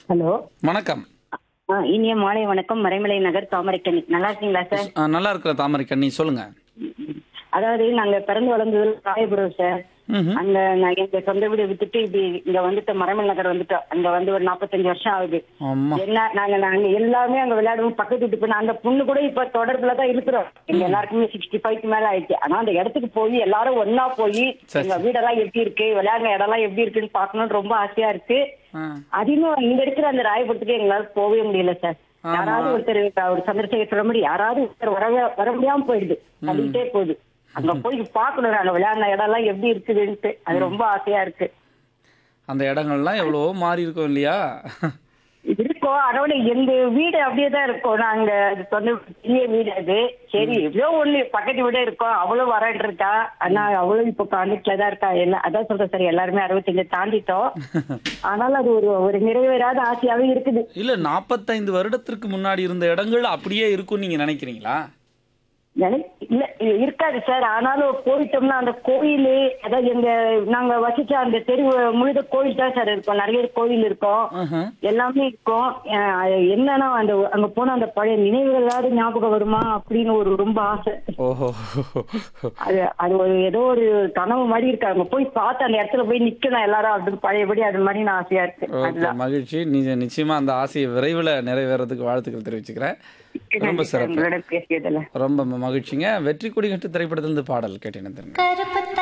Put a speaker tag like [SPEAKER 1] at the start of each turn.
[SPEAKER 1] Hello
[SPEAKER 2] வணக்கம்
[SPEAKER 1] ஆ, இனிய மாலை வணக்கம் மறைமலை நகர் தாமரைக்கண்ணி நல்லா இருக்கீங்களா சார்
[SPEAKER 2] ஆ, நல்லா இருக்கிற தாமரை கண்ணி சொல்லுங்க
[SPEAKER 1] அதாவது நாங்க பிறந்து வளர்ந்தது ராயபுரம் சார்
[SPEAKER 2] ம்ஹும்.
[SPEAKER 1] அங்க நான் எங்க சொந்த வீடு வித்துட்டு இப்படி இங்க வந்துட்டு மறைமலை நகர் வந்துட்டோம் அங்க வந்து ஒரு நாற்பத்தஞ்சு வருஷம் ஆகுது
[SPEAKER 2] அம்மா
[SPEAKER 1] என்ன நாங்க நாங்க எல்லாமே அங்க விளையாடுவோம் பக்கத்து வீட்டு பொண்ணு அந்த பொண்ணு கூட இப்ப தொடர்புல தான் இருக்கிறோம் எங்க எல்லாருக்குமே சிக்ஸ்டி ஃபைவ்க்கு மேல ஆயிடுச்சு ஆனா அந்த இடத்துக்கு போய் எல்லாரும் ஒன்னா போய்
[SPEAKER 2] சரி,
[SPEAKER 1] எங்க வீடெல்லாம் எப்படி இருக்கு விளையாடுற இடம்லாம் எப்படி இருக்குன்னு பார்க்கணும்னு ரொம்ப ஆசையா இருக்கு
[SPEAKER 2] ஆ.
[SPEAKER 1] அதிகம் இங்க இருக்கிற அந்த ராயபுரத்துக்கு எங்களால போகவே முடியல சார்
[SPEAKER 2] ஆமா.
[SPEAKER 1] யாராவது ஒருத்தர் ஒரு சந்திரசேகர் சொல்ல முடியும் யாராவது ஒருத்தர் வர வர முடியாம போயிடுது தள்ளிட்டே போகுது அங்க போய் பார்க்கணும் நாங்க விளையாடின இடம் எல்லாம் எப்படி இருக்குதுன்ட்டு அது ரொம்ப ஆசையா இருக்கு
[SPEAKER 2] அந்த இடங்கள்லாம் எவ்வளவோ மாறி இருக்கும் இல்லையா
[SPEAKER 1] இருக்கோம் அதோட எங்க வீடு அப்படியே தான் இருக்கும் நாங்க அது சொந்த பெரிய வீடு அது சரி எவ்வளோ ஒண்ணு பக்கத்து வீடே இருக்கோம் அவ்வளவு வரேன் இருக்கா ஆனா அவ்வளவு இப்போ கான்டெக்ட்ல தான் இருக்கா எல்லாம் அதான் சொல்றேன் சரி எல்லாருமே அறுபத்தஞ்சு தாண்டிட்டோம் ஆனாலும் அது ஒரு ஒரு நிறைவேறாத ஆசையாவே இருக்குது
[SPEAKER 2] இல்ல நாற்பத்தைந்து வருடத்திற்கு முன்னாடி இருந்த இடங்கள் அப்படியே இருக்கும் நீங்க நினைக்கிறீங்களா
[SPEAKER 1] எனக்கு இல்ல இ- இருக்காது சார் ஆனாலும் போயிட்டோம்னா அந்த கோயில் அதாவது எங்க நாங்க வசிச்ச அந்த தெரு முழுத கோயில் தான் சார் இருக்கும் நிறைய கோயில் இருக்கும்
[SPEAKER 2] ம்ஹும்.
[SPEAKER 1] எல்லாமே இருக்கும் அஹ் அது என்னன்னா அந்த அங்க போன அந்த பழைய நினைவுகளாவது ஞாபகம் வருமா அப்படின்னு ஒரு ரொம்ப ஆசை
[SPEAKER 2] ஓஹோ
[SPEAKER 1] அது அது ஒரு ஏதோ ஒரு கனவு மாதிரி இருக்கு அங்க போய் பார்த்து அந்த இடத்துல போய் நிக்கணும் எல்லாரும் அப்படின்னு பழையபடி அது மாதிரி நான் ஆசையா இருக்கு
[SPEAKER 2] ஓகே
[SPEAKER 1] அதுதான்
[SPEAKER 2] மகிழ்ச்சி நீ நிச்சயமா அந்த ஆசையை விரைவில் நிறைவேறதுக்கு வாழ்த்துக்கள் தெரிவிச்சுக்கிறேன் ரொம்ப
[SPEAKER 1] நன்றி சார்
[SPEAKER 2] சிறப்பு
[SPEAKER 1] உங்களோட பேசியதுல
[SPEAKER 2] ரொம்ப மகிழ்ச்சிங்க வெற்றி கொடி கட்டு திரைப்படத்திலிருந்து பாடல் கேட்டேன்
[SPEAKER 3] கருப்பு